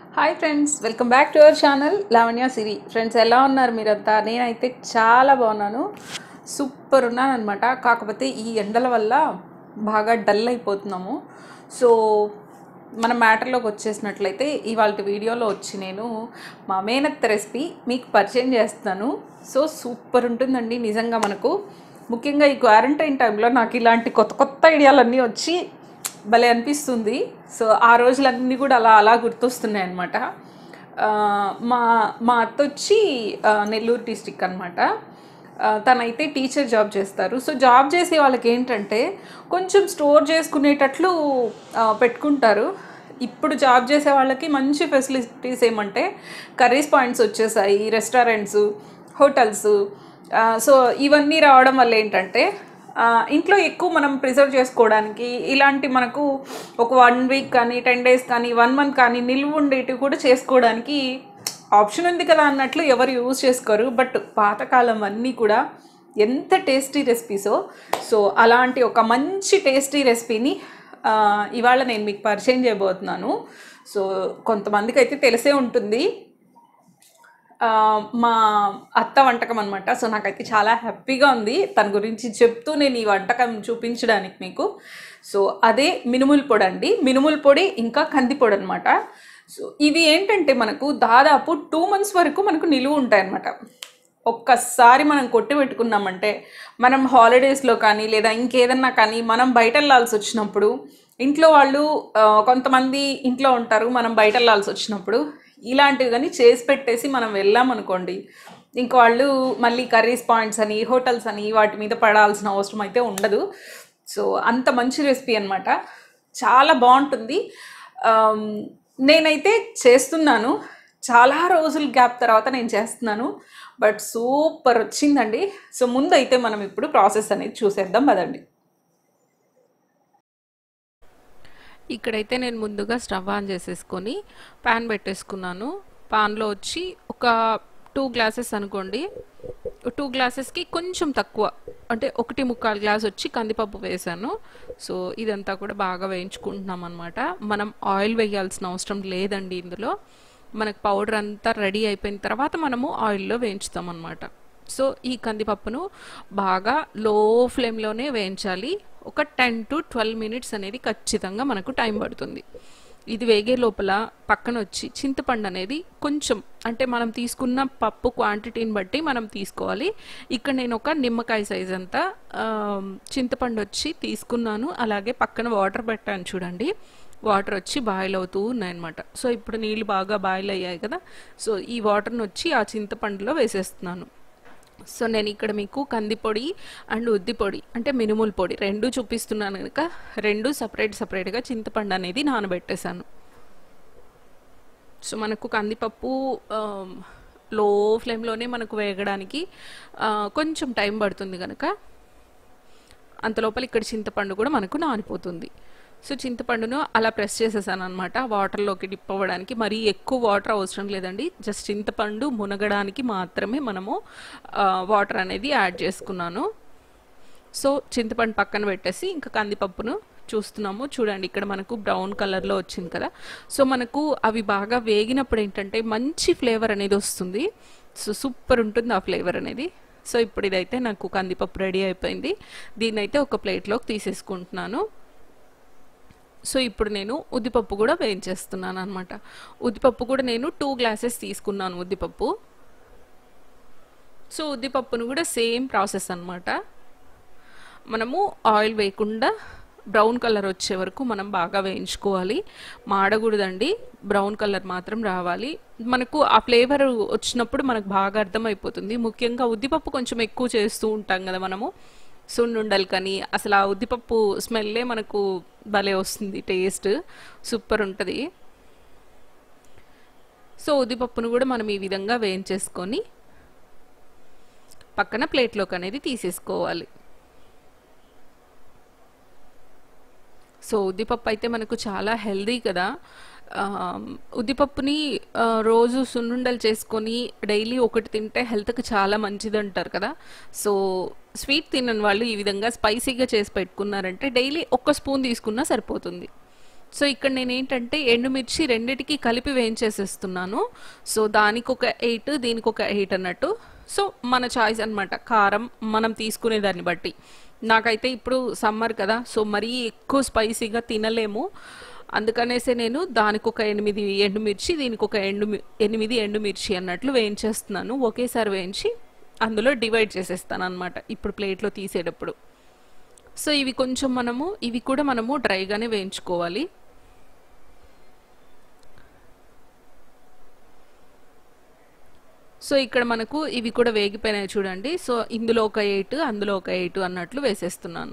Hi friends welcome back to our channel Lavanya Siri friends ఎలా ఉన్నారు మీరంతా నేనైతే చాలా బాగున్నాను సూపర్ ఉన్నాను అనమాట కాకపోతే ఈ ఎండల వల్ల బాగా డల్ అయిపోతున్నాము సో మన మ్యాటర్లోకి వచ్చేసినట్లయితే ఇవాళ వీడియోలో వచ్చి నేను మా మేనత్త రెసిపీ మీకు పరిచయం చేస్తాను సో సూపర్ ఉంటుందండి నిజంగా మనకు ముఖ్యంగా ఈ క్వారంటైన్ టైంలో నాకు ఇలాంటి కొత్త కొత్త ఐడియాలన్నీ వచ్చి భలే అనిపిస్తుంది సో ఆ రోజులన్నీ కూడా అలా అలా గుర్తొస్తున్నాయి అనమాట మా మా అత్త వచ్చి ఆ, నెల్లూరు డిస్టిక్ అనమాట తనైతే టీచర్ జాబ్ చేస్తారు సో జాబ్ చేసే వాళ్ళకి ఏంటంటే కొంచెం స్టోర్ చేసుకునేటట్లు ఆ, పెట్టుకుంటారు ఇప్పుడు జాబ్ చేసే వాళ్ళకి మంచి ఫెసిలిటీస్ ఏమంటే కర్రీస్ పాయింట్స్ వచ్చేసాయి రెస్టారెంట్స్ హోటల్స్ సో ఇవన్నీ రావడం వల్ల ఏంటంటే ఆ, ఇంట్లో ఎక్కువ మనం ప్రిజర్వ్ చేసుకోవడానికి ఇలాంటి మనకు ఒక వన్ వీక్ కానీ టెన్ డేస్ కానీ వన్ మంత్ కానీ నిల్వ ఉండేటివి కూడా చేసుకోవడానికి ఆప్షన్ ఉంది కదా అన్నట్లు ఎవరు యూజ్ చేసుకోరు బట్ పాతకాలం అన్నీ కూడా ఎంత టేస్టీ రెసిపీసో సో అలాంటి ఒక మంచి టేస్టీ రెసిపీని ఆ, ఇవాళ నేను మీకు పరిచయం చేయబోతున్నాను సో కొంతమందికి అయితే తెలిసే ఉంటుంది ఆ, మా అత్త వంటకం అనమాట సో నాకైతే చాలా హ్యాపీగా ఉంది తన గురించి చెప్తూ నేను ఈ వంటకం చూపించడానికి మీకు సో అదే మినుముల పొడి అండి మినుముల పొడి ఇంకా కంది పొడి అనమాట సో ఇవి ఏంటంటే మనకు దాదాపు టూ మంత్స్ వరకు మనకు నిలువ ఉంటాయి అనమాట ఒక్కసారి మనం కొట్టి పెట్టుకున్నామంటే మనం హాలిడేస్లో కానీ లేదా ఇంకేదన్నా కానీ మనం బయట వెళ్ళాల్సి వచ్చినప్పుడు ఇంట్లో వాళ్ళు ఆ, కొంతమంది ఇంట్లో ఉంటారు మనం బయట వెళ్ళాల్సి వచ్చినప్పుడు ఇలాంటివి కానీ చేసి పెట్టేసి మనం వెళ్ళామనుకోండి ఇంక వాళ్ళు మళ్ళీ కర్రీస్ పాయింట్స్ అని హోటల్స్ అని వాటి మీద పడాల్సిన అవసరం అయితే ఉండదు సో అంత మంచి రెసిపీ అనమాట చాలా బాగుంటుంది ఆమ్, నేనైతే చేస్తున్నాను చాలా రోజుల గ్యాప్ తర్వాత నేను చేస్తున్నాను బట్ సూపర్ వచ్చిందండి సో ముందైతే మనం ఇప్పుడు ప్రాసెస్ అనేది చూసేద్దాం పదండి ఇక్కడైతే నేను ముందుగా స్టవ్ ఆన్ చేసేసుకొని ప్యాన్ పెట్టేసుకున్నాను పాన్లో వచ్చి ఒక టూ గ్లాసెస్ అనుకోండి టూ గ్లాసెస్కి కొంచెం తక్కువ అంటే ఒకటి ముక్కాలు గ్లాస్ వచ్చి కందిపప్పు వేసాను సో ఇదంతా కూడా బాగా వేయించుకుంటున్నాం అనమాట మనం ఆయిల్ వేయాల్సిన అవసరం లేదండి ఇందులో మనకు పౌడర్ అంతా రెడీ అయిపోయిన తర్వాత మనము ఆయిల్లో వేయించుతాం అనమాట సో ఈ కందిపప్పును బాగా లో ఫ్లేమ్లోనే వేయించాలి ఒక టెన్ టు ట్వెల్వ్ మినిట్స్ అనేది ఖచ్చితంగా మనకు టైం పడుతుంది ఇది వేగే లోపల పక్కన వచ్చి చింతపండు అనేది కొంచెం అంటే మనం తీసుకున్న పప్పు క్వాంటిటీని బట్టి మనం తీసుకోవాలి ఇక్కడ నేను ఒక నిమ్మకాయ సైజ్ అంతా ఆ, చింతపండు వచ్చి తీసుకున్నాను అలాగే పక్కన వాటర్ పెట్టాను చూడండి వాటర్ వచ్చి బాయిల్ అవుతూ ఉన్నాయన్నమాట సో ఇప్పుడు నీళ్ళు బాగా బాయిల్ అయ్యాయి కదా సో ఈ వాటర్ని వచ్చి ఆ చింతపండులో వేసేస్తున్నాను సో నేను ఇక్కడ మీకు కందిపొడి అండ్ ఉద్ది పొడి అంటే మినుముల పొడి రెండు చూపిస్తున్నాను కనుక రెండు సపరేట్ సపరేట్గా చింతపండు అనేది నానబెట్టేశాను సో మనకు కందిపప్పు ఆమ్, లో ఫ్లేమ్లోనే మనకు వేగడానికి ఆ, కొంచెం టైం పడుతుంది కనుక అంతలోపల ఇక్కడ చింతపండు కూడా మనకు నానిపోతుంది సో చింతపండును అలా ప్రెస్ చేసేసాను అనమాట వాటర్లోకి డిప్ అవ్వడానికి మరీ ఎక్కువ వాటర్ అవసరం లేదండి జస్ట్ చింతపండు మునగడానికి మాత్రమే మనము ఆ, వాటర్ అనేది యాడ్ చేసుకున్నాను సో చింతపండు పక్కన పెట్టేసి ఇంకా కందిపప్పును చూస్తున్నాము చూడండి ఇక్కడ మనకు బ్రౌన్ కలర్లో వచ్చింది కదా సో మనకు అవి బాగా వేగినప్పుడు ఏంటంటే మంచి ఫ్లేవర్ అనేది వస్తుంది సో సూపర్ ఉంటుంది ఆ ఫ్లేవర్ అనేది సో ఇప్పుడు ఇదైతే నాకు కందిపప్పు రెడీ అయిపోయింది దీన్ని అయితే ఒక ప్లేట్లోకి తీసేసుకుంటున్నాను సో ఇప్పుడు నేను ఉద్దిపప్పు కూడా వేయించేస్తున్నాను అనమాట ఉద్దిపప్పు కూడా నేను టూ గ్లాసెస్ తీసుకున్నాను ఉద్దిపప్పు సో ఉద్దిపప్పును కూడా సేమ్ ప్రాసెస్ అన్నమాట మనము ఆయిల్ వేయకుండా బ్రౌన్ కలర్ వచ్చే వరకు మనం బాగా వేయించుకోవాలి మాడకూడదండి బ్రౌన్ కలర్ మాత్రం రావాలి మనకు ఆ ఫ్లేవర్ వచ్చినప్పుడు మనకు బాగా అర్థమైపోతుంది ముఖ్యంగా ఉద్దిపప్పు కొంచెం ఎక్కువ చేస్తూ ఉంటాం కదా మనము సున్నుండలు కానీ అసలు ఆ ఉద్దిపప్పు స్మెల్లే మనకు భలే వస్తుంది టేస్ట్ సూపర్ ఉంటుంది సో ఉద్దిపప్పును కూడా మనం ఈ విధంగా వేయించేసుకొని పక్కన ప్లేట్లోకి అనేది తీసేసుకోవాలి సో ఉద్దిపప్పు అయితే మనకు చాలా హెల్దీ కదా ఆ, ఉద్దిపప్పుని ఆ, రోజు సున్నుండలు చేసుకొని డైలీ ఒకటి తింటే హెల్త్కి చాలా మంచిది అంటారు కదా సో స్వీట్ తినని వాళ్ళు ఈ విధంగా స్పైసీగా చేసి పెట్టుకున్నారంటే డైలీ ఒక్క స్పూన్ తీసుకున్నా సరిపోతుంది సో ఇక్కడ నేను ఏంటంటే ఎండుమిర్చి రెండిటికి కలిపి వేయించేసేస్తున్నాను సో దానికి ఒక ఎయిట్ దీనికి ఒక ఎయిట్ అన్నట్టు సో మన చాయిస్ అన్నమాట కారం మనం తీసుకునే దాన్ని బట్టి నాకైతే ఇప్పుడు సమ్మర్ కదా సో మరీ ఎక్కువ స్పైసీగా తినలేము అందుకనేసే నేను దానికి ఒక ఎనిమిది ఎండుమిర్చి దీనికి ఒక ఎండు ఎనిమిది ఎండుమిర్చి అన్నట్లు వేయించేస్తున్నాను ఒకేసారి వేయించి అందులో డివైడ్ చేసేస్తాను అనమాట ఇప్పుడు ప్లేట్లో తీసేటప్పుడు సో ఇవి కొంచెం మనము ఇవి కూడా మనము డ్రైగానే వేయించుకోవాలి సో ఇక్కడ మనకు ఇవి కూడా వేగిపోయినాయి చూడండి సో ఇందులో ఒక ఎయిట్ అందులో ఒక ఎయిట్ అన్నట్లు వేసేస్తున్నాను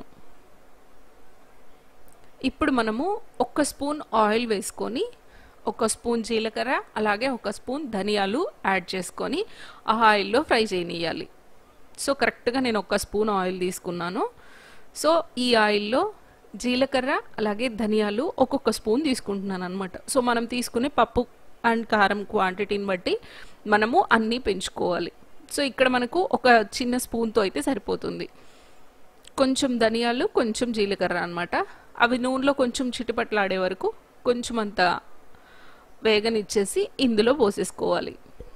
ఇప్పుడు మనము ఒక స్పూన్ ఆయిల్ వేసుకొని ఒక స్పూన్ జీలకర్ర అలాగే ఒక స్పూన్ ధనియాలు యాడ్ చేసుకొని ఆ ఆయిల్లో ఫ్రై చేయనియాలి సో కరెక్ట్గా నేను ఒక స్పూన్ ఆయిల్ తీసుకున్నాను సో ఈ ఆయిల్లో జీలకర్ర అలాగే ధనియాలు ఒక్కొక్క స్పూన్ తీసుకుంటున్నాను అనమాట సో మనం తీసుకునే పప్పు అండ్ కారం క్వాంటిటీని బట్టి మనము అన్నీ పెంచుకోవాలి సో ఇక్కడ మనకు ఒక చిన్న స్పూన్తో అయితే సరిపోతుంది కొంచెం ధనియాలు కొంచెం జీలకర్ర అనమాట అవి నూనెలో కొంచెం చిటిపట్లాడే వరకు కొంచెం అంత వేగనిచ్చేసి ఇందులో పోసేసుకోవాలి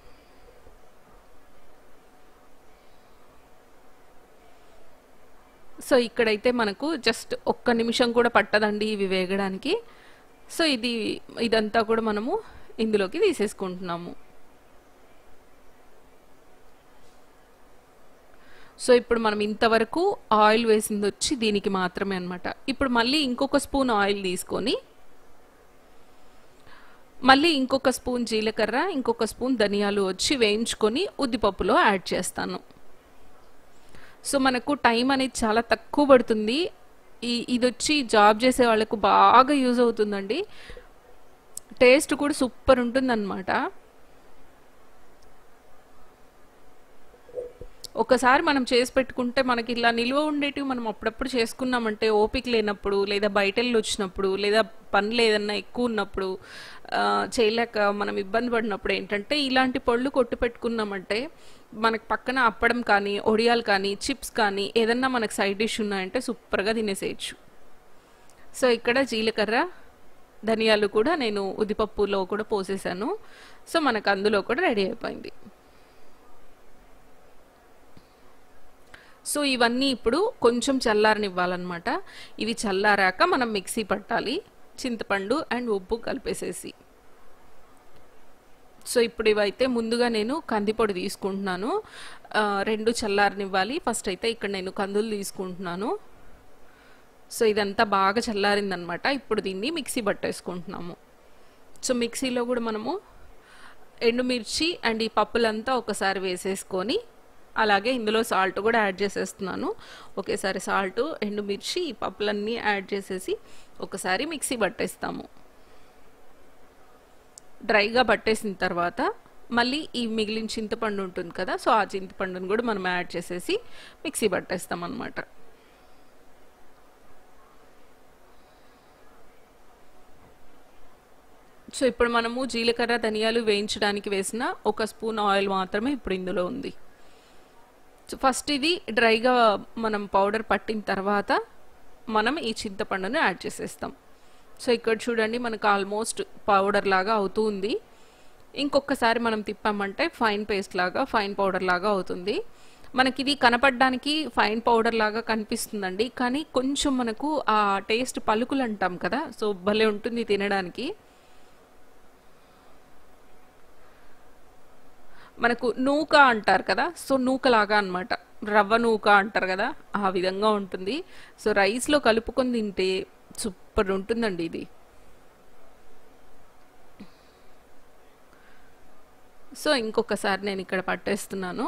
సో ఇక్కడైతే మనకు జస్ట్ ఒక్క నిమిషం కూడా పట్టదండి ఇవి వేగడానికి సో ఇది ఇదంతా కూడా మనము ఇందులోకి తీసేసుకుంటున్నాము సో ఇప్పుడు మనం ఇంతవరకు ఆయిల్ వేసింది వచ్చి దీనికి మాత్రమే అనమాట ఇప్పుడు మళ్ళీ ఇంకొక స్పూన్ ఆయిల్ తీసుకొని మళ్ళీ ఇంకొక స్పూన్ జీలకర్ర ఇంకొక స్పూన్ ధనియాలు వచ్చి వేయించుకొని ఉద్దిపప్పులో యాడ్ చేస్తాను సో మనకు టైం అనేది చాలా తక్కువ పడుతుంది ఈ ఇది వచ్చి జాబ్ చేసే వాళ్ళకు బాగా యూజ్ అవుతుందండి టేస్ట్ కూడా సూపర్ ఉంటుందన్నమాట ఒకసారి మనం చేసి పెట్టుకుంటే మనకి ఇలా నిల్వ ఉండేటివి మనం అప్పుడప్పుడు చేసుకున్నామంటే ఓపిక లేనప్పుడు లేదా బయట వెళ్ళి వచ్చినప్పుడు లేదా పనులు ఏదన్నా ఎక్కువ ఉన్నప్పుడు ఆ, చేయలేక మనం ఇబ్బంది పడినప్పుడు ఏంటంటే ఇలాంటి పళ్ళు కొట్టు పెట్టుకున్నామంటే మనకు పక్కన అప్పడం కానీ ఒడియాలు కానీ చిప్స్ కానీ ఏదన్నా మనకు సైడ్ డిష్ ఉన్నాయంటే సూపర్గా తినేసేయచ్చు సో ఇక్కడ జీలకర్ర ధనియాలు కూడా నేను ఉదిపప్పులో కూడా పోసేసాను సో మనకు అందులో కూడా రెడీ అయిపోయింది సో ఇవన్నీ ఇప్పుడు కొంచెం చల్లారనివ్వాలన్నమాట ఇవి చల్లారాక మనం మిక్సీ పట్టాలి చింతపండు అండ్ ఉప్పు కలిపేసేసి సో ఇప్పుడు ఇవైతే ముందుగా నేను కందిపొడి తీసుకుంటున్నాను ఆ, రెండు చల్లారనివ్వాలి ఫస్ట్ అయితే ఇక్కడ నేను కందులు తీసుకుంటున్నాను సో ఇదంతా బాగా చల్లారిందనమాట ఇప్పుడు దీన్ని మిక్సీ పట్టేసుకుంటున్నాము సో మిక్సీలో కూడా మనము ఎండుమిర్చి అండ్ ఈ పప్పులంతా ఒకసారి వేసేసుకొని అలాగే ఇందులో సాల్ట్ కూడా యాడ్ చేసేస్తున్నాను ఒకేసారి సాల్ట్ ఎండుమిర్చి ఈ పప్పులన్నీ యాడ్ చేసేసి ఒకసారి మిక్సీ పట్టేస్తాము డ్రైగా పట్టేసిన తర్వాత మళ్ళీ ఈ మిగిలిన చింతపండు ఉంటుంది కదా సో ఆ చింతపండుని కూడా మనం యాడ్ చేసేసి మిక్సీ పట్టేస్తాం అనమాట సో ఇప్పుడు మనము జీలకర్ర ధనియాలు వేయించడానికి వేసిన ఒక స్పూన్ ఆయిల్ మాత్రమే ఇప్పుడు ఇందులో ఉంది సో ఫస్ట్ ఇది డ్రైగా మనం పౌడర్ పట్టిన తర్వాత మనం ఈ చింతపండుని యాడ్ చేసేస్తాం సో ఇక్కడ చూడండి మనకు ఆల్మోస్ట్ పౌడర్ లాగా అవుతూ ఉంది ఇంకొకసారి మనం తిప్పామంటే ఫైన్ పేస్ట్ లాగా ఫైన్ పౌడర్ లాగా అవుతుంది మనకి ఇది కనపడడానికి ఫైన్ పౌడర్ లాగా కనిపిస్తుందండి కానీ కొంచెం మనకు ఆ టేస్ట్ పలుకులు అంటాం కదా సో భలే ఉంటుంది తినడానికి మనకు నూక అంటారు కదా సో నూకలాగా అన్నమాట రవ్వ నూక అంటారు కదా ఆ విధంగా ఉంటుంది సో రైస్లో కలుపుకొని తింటే సూపర్ ఉంటుందండి ఇది సో ఇంకొకసారి నేను ఇక్కడ పట్టేస్తున్నాను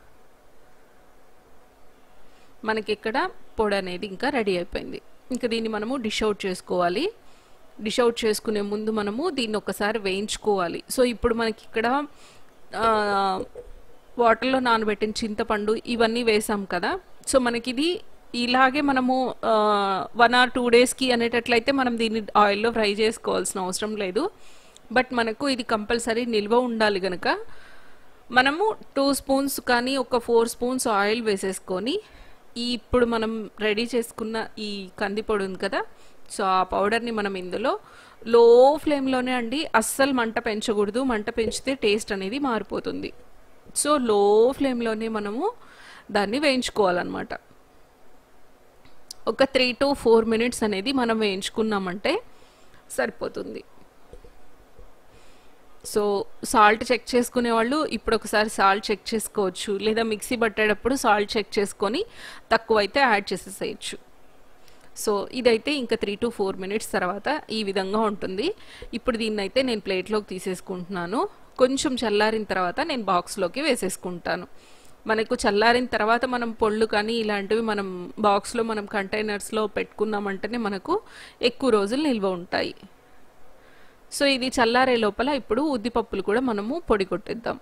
మనకి ఇక్కడ పొడి అనేది ఇంకా రెడీ అయిపోయింది ఇంకా దీన్ని మనము డిష్ అవుట్ చేసుకోవాలి డిష్ అవుట్ చేసుకునే ముందు మనము దీన్ని ఒకసారి వేయించుకోవాలి సో ఇప్పుడు మనకి ఇక్కడ ఆ, వాటర్లో నానబెట్టిన చింతపండు ఇవన్నీ వేసాం కదా సో మనకి ఇది ఇలాగే మనము వన్ ఆర్ టూ డేస్కి అనేటట్లయితే మనం దీన్ని ఆయిల్లో ఫ్రై చేసుకోవాల్సిన అవసరం లేదు బట్ మనకు ఇది కంపల్సరీ నిల్వ ఉండాలి కనుక మనము టూ స్పూన్స్ కానీ ఒక ఫోర్ స్పూన్స్ ఆయిల్ వేసేసుకొని ఈ ఇప్పుడు మనం రెడీ చేసుకున్న ఈ కందిపొడి ఉంది కదా సో ఆ పౌడర్ని మనం ఇందులో లో ఫ్లేమ్లోనే అండి అస్సలు మంట పెంచకూడదు మంట పెంచితే టేస్ట్ అనేది మారిపోతుంది సో లో ఫ్లేమ్లోనే మనము దాన్ని వేయించుకోవాలన్నమాట ఒక త్రీ టు ఫోర్ మినిట్స్ అనేది మనం వేయించుకున్నామంటే సరిపోతుంది సో సాల్ట్ చెక్ చేసుకునే వాళ్ళు ఇప్పుడు ఒకసారి సాల్ట్ చెక్ చేసుకోవచ్చు లేదా మిక్సీ పట్టేటప్పుడు సాల్ట్ చెక్ చేసుకొని తక్కువ అయితే యాడ్ చేసేసేయచ్చు సో ఇదైతే ఇంకా త్రీ టు ఫోర్ మినిట్స్ తర్వాత ఈ విధంగా ఉంటుంది ఇప్పుడు దీన్ని అయితే నేను ప్లేట్లోకి తీసేసుకుంటున్నాను కొంచెం చల్లారిన తర్వాత నేను బాక్స్లోకి వేసేసుకుంటాను మనకు చల్లారిన తర్వాత మనం పొళ్ళు కానీ ఇలాంటివి మనం బాక్స్లో మనం కంటైనర్స్లో పెట్టుకున్నామంటేనే మనకు ఎక్కువ రోజులు నిల్వ ఉంటాయి సో ఇది చల్లారే లోపల ఇప్పుడు ఉద్దిపప్పులు కూడా మనము పొడి కొట్టేద్దాం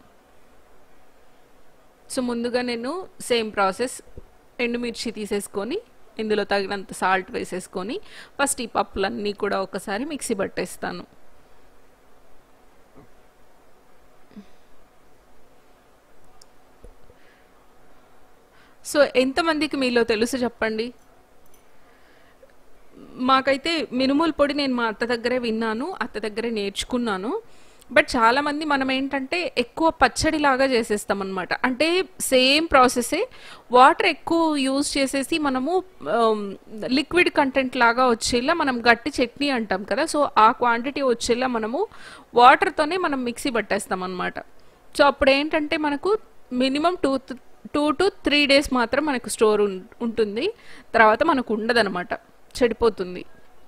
సో ముందుగా నేను సేమ్ ప్రాసెస్ ఎండుమిర్చి తీసేసుకొని ఇందులో తగినంత సాల్ట్ వేసేసుకొని ఫస్ట్ ఈ పప్పులన్నీ కూడా ఒకసారి మిక్సీ పట్టేస్తాను సో ఎంతమందికి మీలో తెలుసు చెప్పండి మాకైతే మినుముల పొడి నేను మా అత్త దగ్గరే విన్నాను అత్త దగ్గరే నేర్చుకున్నాను బట్ చాలామంది మనం ఏంటంటే ఎక్కువ పచ్చడి లాగా చేసేస్తాం అనమాట అంటే సేమ్ ప్రాసెసే వాటర్ ఎక్కువ యూజ్ చేసేసి మనము లిక్విడ్ కంటెంట్ లాగా వచ్చేలా మనం గట్టి చట్నీ అంటాం కదా సో ఆ క్వాంటిటీ వచ్చేలా మనము వాటర్తోనే మనం మిక్సీ పట్టేస్తాం అనమాట సో అప్పుడు ఏంటంటే మనకు minimum two two to three days మాత్రం మనకు స్టోర్ ఉంటుంది తర్వాత మనకు ఉండదన్నమాట చెడిపోతుంది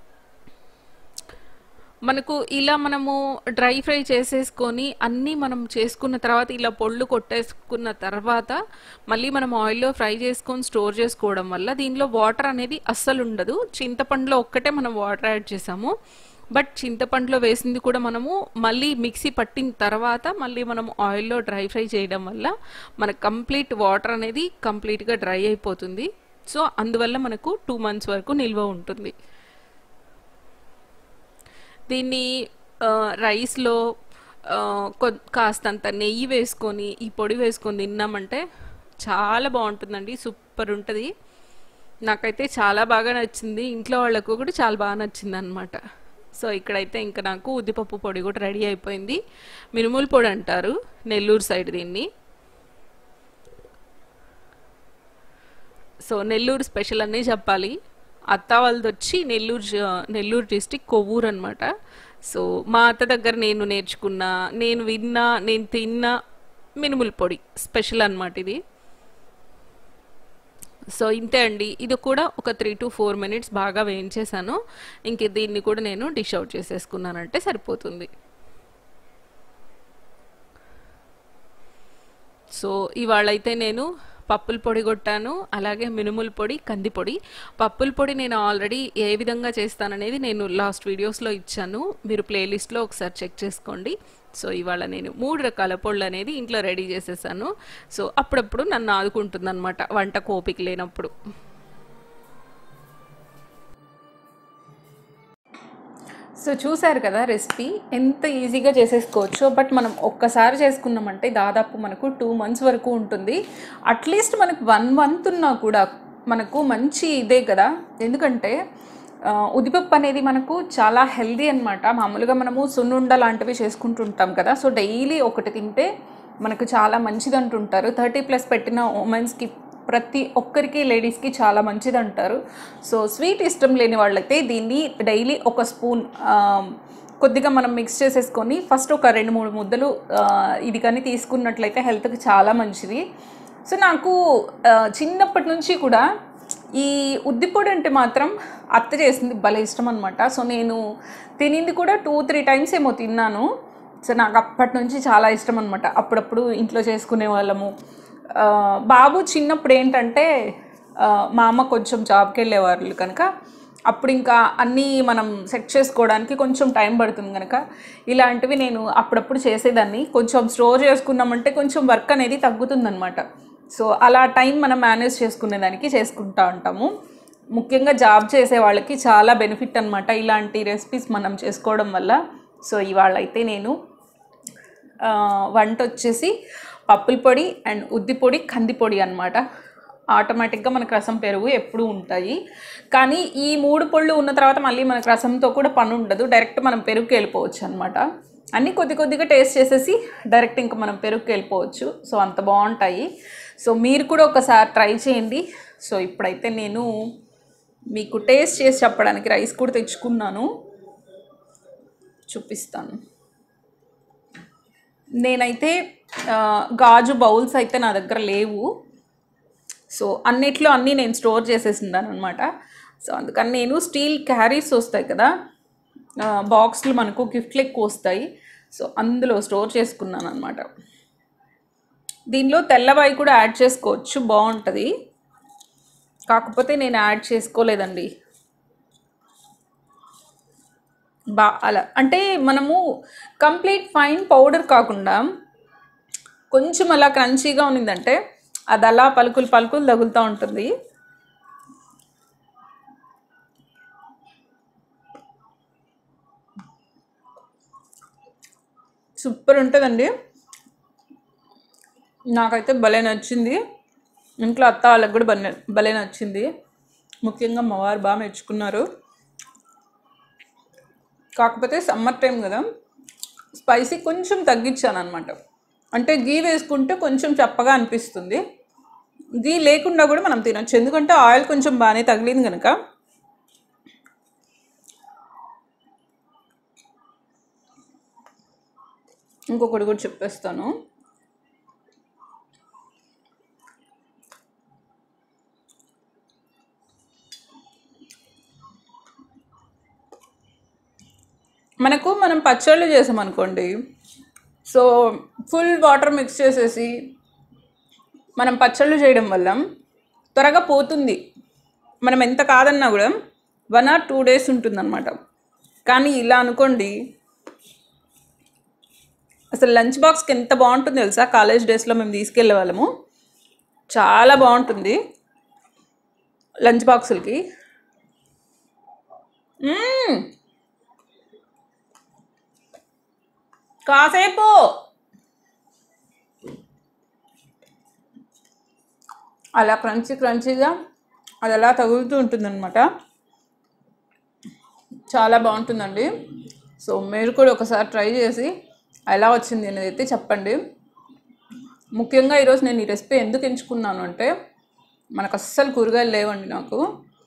మనకు ఇలా మనము డ్రై ఫ్రై చేసేసుకొని అన్నీ మనం చేసుకున్న తర్వాత ఇలా పొళ్ళు కొట్టేసుకున్న తర్వాత మళ్ళీ మనం ఆయిల్లో ఫ్రై చేసుకొని స్టోర్ చేసుకోవడం వల్ల దీనిలో వాటర్ అనేది అస్సలు ఉండదు చింతపండులో ఒక్కటే మనం వాటర్ యాడ్ చేసాము బట్ చింతపండులో వేసింది కూడా మనము మళ్ళీ మిక్సీ పట్టిన తర్వాత మళ్ళీ మనం ఆయిల్లో డ్రై ఫ్రై చేయడం వల్ల మనకు కంప్లీట్ వాటర్ అనేది కంప్లీట్గా డ్రై అయిపోతుంది సో అందువల్ల మనకు టూ మంత్స్ వరకు నిల్వ ఉంటుంది దీన్ని రైస్లో కాస్తంత నెయ్యి వేసుకొని ఈ పొడి వేసుకొని తిన్నామంటే చాలా బాగుంటుందండి సూపర్ ఉంటుంది నాకైతే చాలా బాగా నచ్చింది ఇంట్లో వాళ్ళకు కూడా చాలా బాగా నచ్చింది అనమాట సో ఇక్కడైతే ఇంకా నాకు ఉద్దిపప్పు పొడి కూడా రెడీ అయిపోయింది మినుముల పొడి అంటారు నెల్లూరు సైడ్ దీన్ని సో నెల్లూరు స్పెషల్ అనే చెప్పాలి అత్త వాళ్ళది వచ్చి నెల్లూరు నెల్లూరు డిస్టిక్ కొవ్వూరు అనమాట సో మా అత్త దగ్గర నేను నేర్చుకున్న నేను విన్నా నేను తిన్న మినుముల పొడి స్పెషల్ అనమాట ఇది సో ఇంతే అండి ఇది కూడా ఒక త్రీ టు ఫోర్ మినిట్స్ బాగా వేయించేసాను ఇంక దీన్ని కూడా నేను డిష్ అవుట్ చేసేసుకున్నానంటే సరిపోతుంది సో ఇవాళైతే నేను పప్పుల పొడి కొట్టాను అలాగే మినుముల పొడి కంది పొడి పప్పుల పొడి నేను ఆల్రెడీ ఏ విధంగా చేస్తాననేది నేను లాస్ట్ వీడియోస్లో ఇచ్చాను మీరు ప్లేలిస్ట్లో ఒకసారి చెక్ చేసుకోండి సో ఇవాళ నేను మూడు రకాల పొళ్ళు అనేది ఇంట్లో రెడీ చేసేసాను సో అప్పుడప్పుడు నన్ను ఆదుకుంటుంది అనమాట వంట కోపిక లేనప్పుడు సో చూసారు కదా రెసిపీ ఎంత ఈజీగా చేసేసుకోవచ్చు బట్ మనం ఒక్కసారి చేసుకున్నామంటే దాదాపు మనకు టూ మంత్స్ వరకు ఉంటుంది అట్లీస్ట్ మనకు వన్ మంత్ ఉన్నా కూడా మనకు మంచి ఇదే కదా ఎందుకంటే ఆ, ఉదిపప్పు అనేది మనకు చాలా హెల్దీ అనమాట మామూలుగా మనము సున్నుండ లాంటివి చేసుకుంటుంటాం కదా సో డైలీ ఒకటి తింటే మనకు చాలా మంచిది అంటుంటారు థర్టీ ప్లస్ పెట్టిన ఉమెన్స్కి ప్రతి ఒక్కరికి లేడీస్కి చాలా మంచిది అంటారు సో స్వీట్ ఇష్టం లేని వాళ్ళైతే దీన్ని డైలీ ఒక స్పూన్ ఆ, కొద్దిగా మనం మిక్స్ చేసేసుకొని ఫస్ట్ ఒక రెండు మూడు ముద్దలు ఆ, ఇది కానీ తీసుకున్నట్లయితే హెల్త్కి చాలా మంచిది సో నాకు ఆ, చిన్నప్పటి నుంచి కూడా ఈ ఉద్దిపొడి అంటే మాత్రం అత్త చేసింది భలే ఇష్టం అనమాట సో నేను తినింది కూడా టూ త్రీ టైమ్స్ ఏమో తిన్నాను సో నాకు అప్పటి నుంచి చాలా ఇష్టం అనమాట అప్పుడప్పుడు ఇంట్లో చేసుకునే వాళ్ళము ఆ, బాబు చిన్నప్పుడు ఏంటంటే ఆ, మా అమ్మ కొంచెం జాబ్కి వెళ్ళేవాళ్ళు కనుక అప్పుడు ఇంకా అన్నీ మనం సెట్ చేసుకోవడానికి కొంచెం టైం పడుతుంది కనుక ఇలాంటివి నేను అప్పుడప్పుడు చేసేదాన్ని కొంచెం స్టోర్ చేసుకున్నామంటే కొంచెం వర్క్ అనేది తగ్గుతుందన్నమాట సో అలా టైం మనం మేనేజ్ చేసుకునేదానికి చేసుకుంటా ఉంటాము ముఖ్యంగా జాబ్ చేసే వాళ్ళకి చాలా బెనిఫిట్ అనమాట ఇలాంటి రెసిపీస్ మనం చేసుకోవడం వల్ల సో ఇవాళ అయితే నేను ఆ, వంట వచ్చేసి పప్పుల పొడి అండ్ ఉద్ది పొడి కంది పొడి అనమాట ఆటోమేటిక్గా మనకు రసం పెరుగు ఎప్పుడూ ఉంటాయి కానీ ఈ మూడు పళ్ళు ఉన్న తర్వాత మళ్ళీ మనకు రసంతో కూడా పని ఉండదు డైరెక్ట్ మనం పెరుగుకి వెళ్ళిపోవచ్చు అనమాట అన్నీ కొద్ది కొద్దిగా టేస్ట్ చేసేసి డైరెక్ట్ ఇంకా మనం పెరుగుకి వెళ్ళిపోవచ్చు సో అంత బాగుంటాయి సో మీరు కూడా ఒకసారి ట్రై చేయండి సో ఇప్పుడైతే నేను మీకు టేస్ట్ చేసి చెప్పడానికి రైస్ కూడా తెచ్చుకున్నాను చూపిస్తాను నేనైతే ఆ, గాజు బౌల్స్ అయితే నా దగ్గర లేవు సో అన్నిట్లో అన్నీ నేను స్టోర్ చేసేసిందాను అనమాట సో అందుకని నేను స్టీల్ క్యారీస్ వస్తాయి కదా బాక్స్లు మనకు గిఫ్ట్లు ఎక్కువ వస్తాయి సో అందులో స్టోర్ చేసుకున్నాను అనమాట దీనిలో తెల్లవాయి కూడా యాడ్ చేసుకోవచ్చు బాగుంటుంది కాకపోతే నేను యాడ్ చేసుకోలేదండి బా అలా అంటే మనము కంప్లీట్ ఫైన్ పౌడర్ కాకుండా కొంచెం అలా క్రంచీగా ఉన్నిందంటే అది అలా పలుకులు పలుకులు తగులుతూ ఉంటుంది సూపర్ ఉంటుందండి నాకైతే భలే నచ్చింది ఇంట్లో అత్త వాళ్ళకి కూడా భలే భలే నచ్చింది ముఖ్యంగా మా వారు బాగా మెచ్చుకున్నారు కాకపోతే సమ్మర్ టైం కదా స్పైసీ కొంచెం తగ్గించాను అనమాట అంటే గీ వేసుకుంటే కొంచెం చప్పగా అనిపిస్తుంది గీ లేకుండా కూడా మనం తినొచ్చు ఎందుకంటే ఆయిల్ కొంచెం బాగానే తగిలింది కనుక ఇంకొకటి కూడా చెప్పేస్తాను మనకు మనం పచ్చళ్ళు చేసామనుకోండి సో ఫుల్ వాటర్ మిక్స్ చేసేసి మనం పచ్చళ్ళు చేయడం వల్ల త్వరగా పోతుంది మనం ఎంత కాదన్నా కూడా వన్ ఆర్ టూ డేస్ ఉంటుందన్నమాట కానీ ఇలా అనుకోండి అసలు లంచ్ బాక్స్కి ఎంత బాగుంటుంది తెలుసా కాలేజ్ డేస్లో మేము తీసుకెళ్ళే వాళ్ళము చాలా బాగుంటుంది లంచ్ బాక్సులకి మ్మ్. కాసేపు అలా క్రంచీ క్రంచీగా అది అలా తగులుతూ ఉంటుందన్నమాట చాలా బాగుంటుందండి సో మీరు కూడా ఒకసారి ట్రై చేసి ఎలా వచ్చింది అనేది అయితే చెప్పండి ముఖ్యంగా ఈరోజు నేను ఈ రెసిపీ ఎందుకు ఎంచుకున్నాను అంటే మనకు అస్సలు కూరగాయలు లేవండి నాకు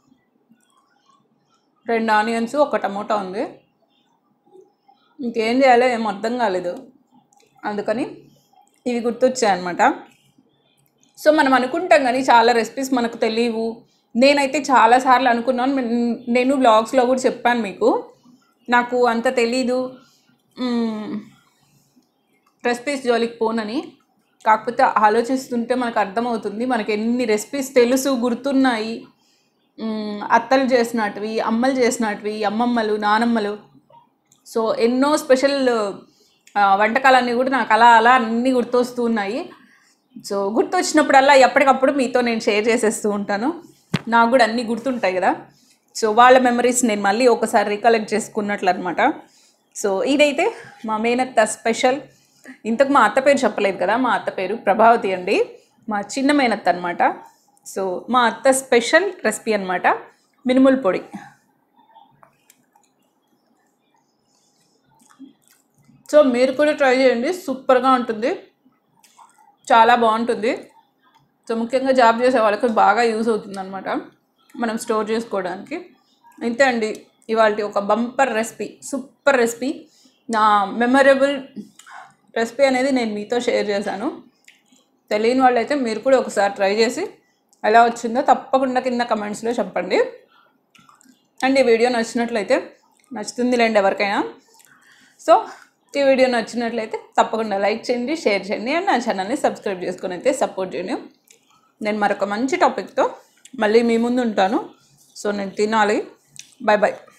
రెండు ఆనియన్స్ ఒక టమోటా ఉంది ఇంకేం చేయాలో ఏం అర్థం కాలేదు అందుకని ఇవి గుర్తొచ్చాయన్నమాట సో మనం అనుకుంటాం కానీ చాలా రెసిపీస్ మనకు తెలియవు నేనైతే చాలాసార్లు అనుకున్నాను నేను- నేను బ్లాగ్స్లో కూడా చెప్పాను మీకు నాకు అంత తెలీదు మ్మ్, రెసిపీస్ జోలికి పోనని కాకపోతే ఆలోచిస్తుంటే మనకు అర్థమవుతుంది మనకి ఎన్ని రెసిపీస్ తెలుసు గుర్తున్నాయి మ్మ్, అత్తలు చేసినటివి అమ్మలు చేసినటివి అమ్మమ్మలు నానమ్మలు సో ఎన్నో స్పెషల్ ఆ, వంటకాలన్నీ కూడా నాకు అలా అలా అన్నీ గుర్తొస్తూ ఉన్నాయి సో గుర్తొచ్చినప్పుడల్లా ఎప్పటికప్పుడు మీతో నేను షేర్ చేసేస్తూ ఉంటాను నాకు కూడా అన్నీ గుర్తుంటాయి కదా సో వాళ్ళ మెమరీస్ నేను మళ్ళీ ఒకసారి రికలెక్ట్ చేసుకున్నట్లు అనమాట సో ఇదైతే మా మేనత్త స్పెషల్ ఇంతకు మా అత్త పేరు చెప్పలేదు కదా మా అత్త పేరు ప్రభావతి అండి మా చిన్న మేనత్త అనమాట సో మా అత్త స్పెషల్ రెసిపీ అనమాట మినుముల పొడి సో మీరు కూడా ట్రై చేయండి సూపర్గా ఉంటుంది చాలా బాగుంటుంది సో ముఖ్యంగా జాబ్ చేసే వాళ్ళకి బాగా యూజ్ అవుతుంది అనమాట మనం స్టోర్ చేసుకోవడానికి ఇంతే అండి ఇవాళ ఒక బంపర్ రెసిపీ సూపర్ రెసిపీ నా మెమరబుల్ రెసిపీ అనేది నేను మీతో షేర్ చేశాను తెలియని వాళ్ళైతే మీరు కూడా ఒకసారి ట్రై చేసి ఎలా వచ్చిందో తప్పకుండా కింద కమెంట్స్లో చెప్పండి అండ్ ఈ వీడియో నచ్చినట్లయితే నచ్చుతుంది లేండి ఎవరికైనా సో ఈ వీడియో నచ్చినట్లయితే తప్పకుండా లైక్ చేయండి షేర్ చేయండి అండ్ నా ఛానల్ని సబ్స్క్రైబ్ చేసుకొని అయితే సపోర్ట్ చేయండి నేను మరొక మంచి టాపిక్తో మళ్ళీ మీ ముందు ఉంటాను సో నేను తినాలి బాయ్ బాయ్